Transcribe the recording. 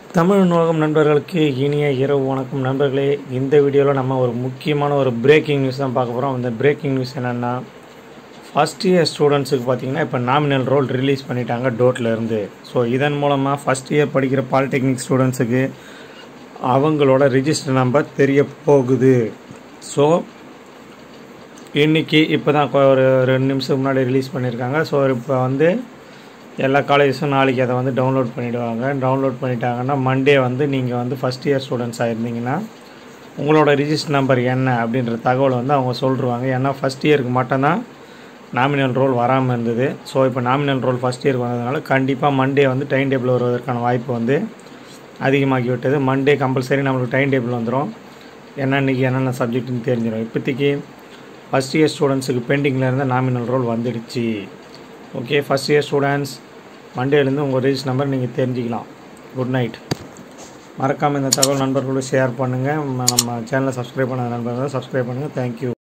தமிழ் நோகம் நண்பர்களுக்கு இனிய இரவு வணக்கம் நண்பர்களே இந்த வீடியோவில் நம்ம ஒரு முக்கியமான ஒரு பிரேக்கிங் நியூஸ் தான் பார்க்க போகிறோம் அந்த பிரேக்கிங் நியூஸ் என்னென்னா ஃபஸ்ட் இயர் ஸ்டூடெண்ட்ஸுக்கு பார்த்தீங்கன்னா இப்போ நாமினல் ரோல் ரிலீஸ் பண்ணிட்டாங்க டோட்டில் இருந்து ஸோ இதன் மூலமாக ஃபஸ்ட் இயர் படிக்கிற பாலிடெக்னிக் ஸ்டூடெண்ட்ஸுக்கு அவங்களோட ரிஜிஸ்டர் நம்பர் தெரிய போகுது ஸோ இன்னைக்கு இப்போ தான் ஒரு ரெண்டு நிமிஷத்துக்கு முன்னாடி ரிலீஸ் பண்ணியிருக்காங்க ஸோ இப்போ வந்து எல்லா காலேஜஸும் நாளைக்கு அதை வந்து டவுன்லோட் பண்ணிவிடுவாங்க டவுன்லோட் பண்ணிட்டாங்கன்னா மண்டே வந்து நீங்கள் வந்து ஃபஸ்ட் இயர் ஸ்டூடெண்ட்ஸாக இருந்தீங்கன்னா உங்களோட ரிஜிஸ்டர் நம்பர் என்ன அப்படின்ற தகவலை வந்து அவங்க சொல்லிடுவாங்க ஏன்னா ஃபஸ்ட் இயருக்கு மட்டும்தான் நாமினல் ரோல் வராமல் இருந்தது ஸோ இப்போ நாமினல் ரோல் ஃபஸ்ட் இயருக்கு வந்ததுனால கண்டிப்பாக மண்டே வந்து டைம் டேபிள் வருவதற்கான வாய்ப்பு வந்து அதிகமாகி விட்டது மண்டே கம்பல்சரி நம்மளுக்கு டைம் டேபிள் வந்துடும் என்ன இன்றைக்கி என்னென்ன சப்ஜெக்ட்னு தெரிஞ்சிடும் இப்போதைக்கு ஃபஸ்ட் இயர் ஸ்டூடெண்ட்ஸுக்கு பெண்டிங்கில் இருந்த நாமினல் ரோல் வந்துடுச்சு ஓகே ஃபஸ்ட் இயர் ஸ்டூடெண்ட்ஸ் மண்டேலேருந்து உங்கள் ரிஜிஸ்டர் நம்பர் நீங்கள் தெரிஞ்சுக்கலாம் குட் நைட் மறக்காமல் இந்த தகவல் நண்பர்களோடு ஷேர் பண்ணுங்கள் நம்ம சேனலை சப்ஸ்கிரைப் பண்ணாத நண்பர்கள் சப்ஸ்கிரைப் பண்ணுங்கள் தேங்க்யூ